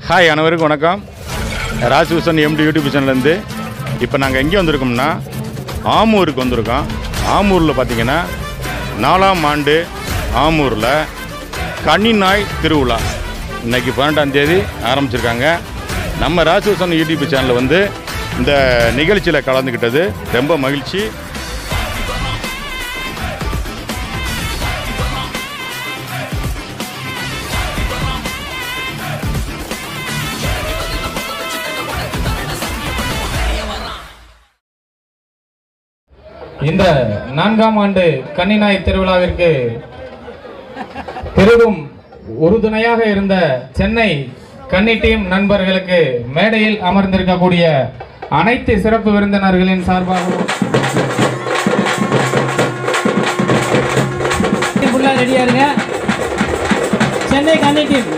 Hi அனைவருக்கும் வணக்கம் Rajbhushan empty YouTube சேனல்லேருந்து இப்போ நாங்கள் எங்கே வந்திருக்கோம்னா ஆமூருக்கு வந்திருக்கோம் ஆமூரில் பார்த்தீங்கன்னா நாலாம் ஆண்டு ஆமூரில் கன்னிநாய் திருவிழா இன்னைக்கு பன்னெண்டாம் தேதி ஆரம்பிச்சிருக்காங்க நம்ம ராஜ்பூஷன் யூடியூப் சேனலில் வந்து இந்த நிகழ்ச்சியில் கலந்துக்கிட்டது ரொம்ப மகிழ்ச்சி இந்த நான்காம் ஆண்டு கன்னிநாய் திருவிழாவிற்கு பெரிதும் உறுதுணையாக இருந்த சென்னை கன்னி டீம் நண்பர்களுக்கு மேடையில் அமர்ந்திருக்கக்கூடிய அனைத்து சிறப்பு விருந்தினர்களின் சார்பாகவும் ஃபுல்லாக ரெடியாக இருங்க சென்னை கன்னி டீம்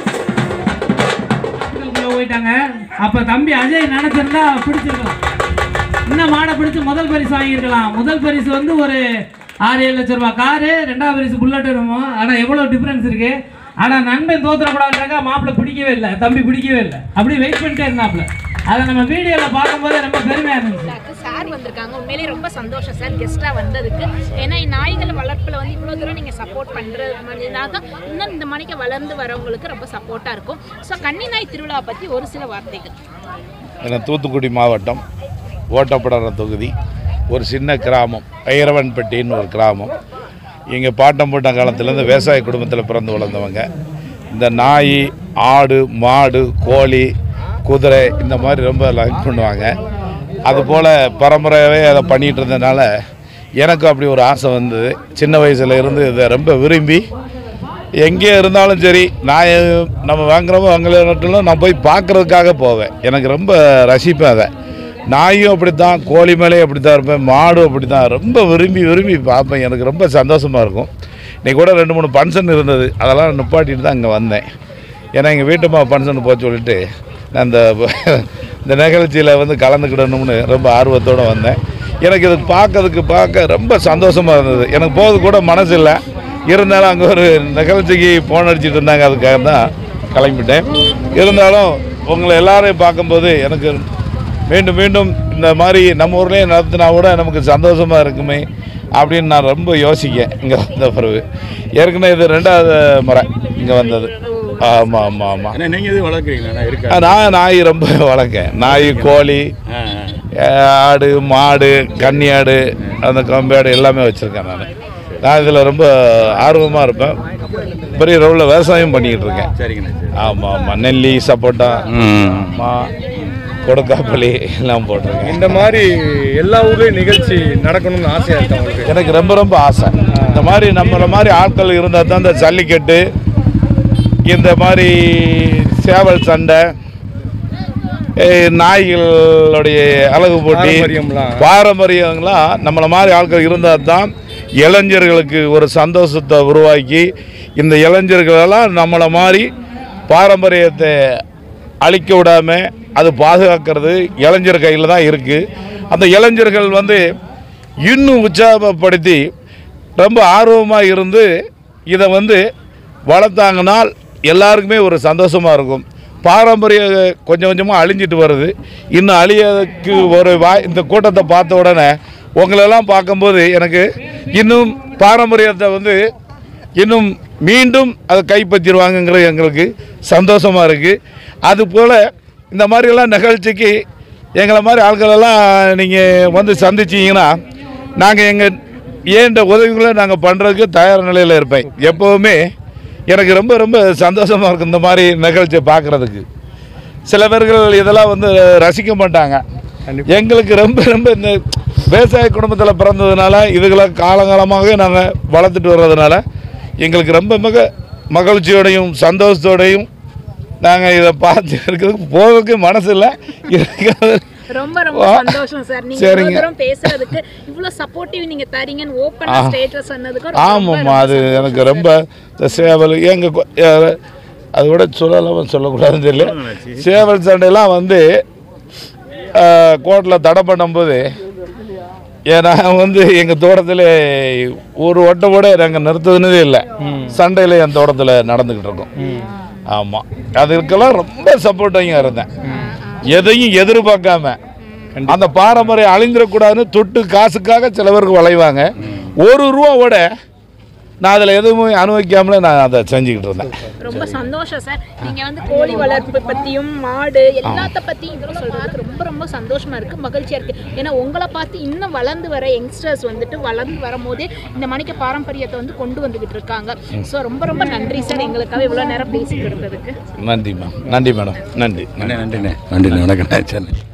போயிட்டாங்க அப்போ தம்பி அஜய் நினச்சிருந்தா பிடிச்சிருக்கலாம் இன்னும் மாடை பிடிச்சு முதல் பரிசு வாங்கியிருக்கலாம் முதல் பரிசு வந்து ஒரு ஆறு ஏழு லட்ச ரூபாய் காரு ரெண்டாவது பரிசு புல்லட் இருக்கும் ஆனால் எவ்வளோ டிஃப்ரென்ஸ் இருக்கு ஆனால் நண்பன் தோத்துறக்கூடாதுக்காக மாப்பிள்ளை பிடிக்கவே இல்லை தம்பி பிடிக்கவே இல்லை அப்படியே வெயிட் பண்ணிட்டே இருந்தாப்புல அதை நம்ம வீடியோவில் பார்க்கும்போது ரொம்ப பெருமையாக இருந்துச்சு டாக்டர் சார் வந்திருக்காங்க உண்மையிலேயே ரொம்ப சந்தோஷம் சார் கெஸ்ட்டாக வந்ததுக்கு ஏன்னா நாய்கள் வளர்ப்பில் வந்து இவ்வளோ தூரம் நீங்கள் சப்போர்ட் பண்ணுற மாதிரினா தான் இன்னும் இந்த மணிக்கு வளர்ந்து வரவங்களுக்கு ரொம்ப சப்போர்ட்டாக இருக்கும் ஸோ கன்னி நாய் திருவிழா பற்றி ஒரு சில வார்த்தைகள் என தூத்துக்குடி மாவட்டம் ஓட்டப்படாத தொகுதி ஒரு சின்ன கிராமம் ஐரவன்பட்டின்னு ஒரு கிராமம் இங்கே பாட்டம் போட்ட காலத்துலேருந்து விவசாய குடும்பத்தில் பிறந்து வளர்ந்தவங்க இந்த நாய் ஆடு மாடு கோழி குதிரை இந்த மாதிரி ரொம்ப லைக் பண்ணுவாங்க அதுபோல் பரம்பரையாகவே அதை பண்ணிகிட்டு இருந்ததுனால எனக்கு அப்படி ஒரு ஆசை வந்தது சின்ன வயசுல இருந்து இதை ரொம்ப விரும்பி எங்கே இருந்தாலும் சரி நான் எ- நம்ம வாங்குறவங்க வாங்கலாம் நான் போய் பார்க்குறதுக்காக போவேன் எனக்கு ரொம்ப ரசிப்பேன் அதை நாயும் அப்படி தான் கோழி மேலேயும் அப்படி தான் இருப்பேன் மாடும் அப்படி தான் ரொம்ப விரும்பி விரும்பி பார்ப்பேன் எனக்கு ரொம்ப சந்தோஷமாக இருக்கும் இன்னைக்கு கூட ரெண்டு மூணு ஃபங்க்ஷன் இருந்தது அதெல்லாம் நிப்பாட்டிட்டு தான் இங்கே வந்தேன் ஏன்னா எங்கள் வீட்டுமா ஃபங்க்ஷன் போக சொல்லிட்டு நான் இந்த இந்த நிகழ்ச்சியில் வந்து கலந்துக்கிடணும்னு ரொம்ப ஆர்வத்தோடு வந்தேன் எனக்கு இது பார்க்கறதுக்கு பார்க்க ரொம்ப சந்தோஷமாக இருந்தது எனக்கு போகிறது கூட மனசு இல்லை இருந்தாலும் அங்கே ஒரு நிகழ்ச்சிக்கு ஃபோன் அடிச்சிட்டு இருந்தாங்க அதுக்காக தான் கிளம்பிட்டேன் இருந்தாலும் உங்களை எல்லாரையும் பார்க்கும்போது எனக்கு மீண்டும் மீண்டும் இந்த மாதிரி நம்ம ஊர்லேயே நடத்தினா கூட நமக்கு சந்தோஷமாக இருக்குமே அப்படின்னு நான் ரொம்ப யோசிக்கேன் இங்கே வந்த பிறகு ஏற்கனவே இது ரெண்டாவது முறை இங்கே வந்தது ஆமாம் ஆமாம் ஆமாம் ஆனால் நீங்கள் எதுவும் வளர்க்குறீங்களா இருக்கா நான் நாய் ரொம்ப வளர்க்கேன் நாய் கோழி ஆ ஆ. அஹ் ஆடு மாடு கன்னி ஆடு அந்த கம்பாடு எல்லாமே வச்சுருக்கேன் நான் நான் இதில் ரொம்ப ஆர்வமாக இருப்பேன் பெரிய அளவில் விவசாயம் பண்ணிக்கிட்டு இருக்கேன் சரிங்கண்ணா சரி ஆமாம் ஆமாம் நெல்லி சப்போட்டா மா கொடுக்காப்பள்ளி எல்லாம் போட்டிருக்கேன் இந்த மாதிரி எல்லா ஊர்லயும் நிகழ்ச்சி நடக்கணும்னு ஆசையா இருக்கு அவங்களுக்கு எனக்கு ரொம்ப ரொம்ப ஆசை இந்த மாதிரி நம்மள மாதிரி ஆட்கள் இருந்தால் தான் இந்த ஜல்லிக்கட்டு இந்த மாதிரி சேவல் சண்டை eh, நாய்களுடைய அழகு போட்டி பாரம்பரியம்லாம். பாரம்பரியங்களாம் நம்மளை மாதிரி ஆட்கள் இருந்தால் தான் இளைஞர்களுக்கு ஒரு சந்தோஷத்தை உருவாக்கி இந்த இளைஞர்களெல்லாம் நம்மளை மாதிரி பாரம்பரியத்தை அழிக்க விடாமல் அது பாதுகாக்கிறது இளைஞர் கையில் தான் இருக்குது அந்த இளைஞர்கள் வந்து இன்னும் உற்சாகப்படுத்தி ரொம்ப ஆர்வமாக இருந்து இதை வந்து வளர்த்தாங்கனால் எல்லாருக்குமே ஒரு சந்தோஷமாக இருக்கும் பாரம்பரிய கொஞ்சம் கொஞ்சமாக அழிஞ்சிட்டு வருது இன்னும் அழியதுக்கு ஒரு வாய் இந்த கூட்டத்தை பார்த்த உடனே உங்களெல்லாம் பார்க்கும்போது எனக்கு இன்னும் பாரம்பரியத்தை வந்து இன்னும் மீண்டும் அதை கைப்பற்றிடுவாங்கங்கிறது எங்களுக்கு சந்தோஷமாக இருக்குது அதுபோல் இந்த மாதிரியெல்லாம் நிகழ்ச்சிக்கு எங்களை மாதிரி ஆட்களெல்லாம் நீங்கள் வந்து சந்திச்சீங்கன்னா நாங்கள் எங்கள் ஏண்ட உதவிகளை நாங்கள் பண்ணுறதுக்கு தயார் நிலையில் இருப்பேன் எப்போவுமே எனக்கு ரொம்ப ரொம்ப சந்தோஷமாக இருக்கும் இந்த மாதிரி நிகழ்ச்சியை பார்க்குறதுக்கு சில பேர்கள் இதெல்லாம் வந்து ரசிக்க மாட்டாங்க எங்களுக்கு ரொம்ப ரொம்ப இந்த விவசாய குடும்பத்தில் பிறந்ததுனால இதுகளை காலங்காலமாகவே நாங்கள் வளர்த்துட்டு வர்றதுனால எங்களுக்கு ரொம்ப மிக மகிழ்ச்சியோடையும் சந்தோஷத்தோடையும் நாங்கள் இதை பார்த்து இருக்கிறதுக்கு போகிறதுக்கு மனசு இல்லை இருக்கிறது ரொம்ப ரொம்ப ஆ. சந்தோஷம் சார் நீங்க சரிங்க. இவ்வளவு தூரம் பேசுறதுக்கு இவ்வளவு சப்போர்ட்டிவ் நீங்க தரீங்கன்னு ஓப்பனா ஆ. ஸ்டேட்டஸ் சொன்னதுக்கு ரொம்ப, ஆமாம்மா ரொம்ப அது சந்தோஷம் எனக்கு சார். ரொம்ப இந்த சேவல் எங்கள் அதை விட சொல்லலாம் சொல்லக்கூடாதுன்னு தெரியல சேவல் சண்டையெல்லாம் வந்து கோர்ட்டில் தடை பண்ணும்போது ஏன்னா வந்து எங்கள் தோட்டத்தில் ஒரு ஒட்டை கூட நாங்கள் நிறுத்துனதே இல்லை சண்டையில் என் தோட்டத்தில் நடந்துக்கிட்டு இருக்கோம் ஆமாம் அதுக்கெல்லாம் ரொம்ப சப்போர்ட்டிங்காக இருந்தேன் எதையும் எதிர்பார்க்காம அந்த பாரம்பரியம் அழிந்துடக்கூடாதுன்னு தொட்டு காசுக்காக சிலவருக்கு வளைவாங்க ஒரு ரூபாவோட நான் அதில் எதுவுமே அனுபவிக்காமலே நான் அதை செஞ்சுக்கிட்டு இருந்தேன் ரொம்ப சந்தோஷம் சார் நீங்க வந்து கோழி வளர்ப்பு பத்தியும் மாடு எல்லாத்த பத்தியும் இதெல்லாம் சொல்றதுக்கு ரொம்ப ரொம்ப சந்தோஷமா இருக்கு மகிழ்ச்சியா இருக்கு ஏன்னா உங்களை பார்த்து இன்னும் வளர்ந்து வர யங்ஸ்டர்ஸ் வந்துட்டு வளர்ந்து வரும்போதே இந்த மணிக்கு பாரம்பரியத்தை வந்து கொண்டு வந்துகிட்டு இருக்காங்க ஸோ ரொம்ப ரொம்ப நன்றி சார் எங்களுக்காக இவ்வளோ நேரம் பேசிட்டு இருந்ததுக்கு நன்றி மேம் நன்றி மேடம் நன்றி நன்றி நன்றிண்ணே நன்றிண்ணே வணக்கம் சென்னை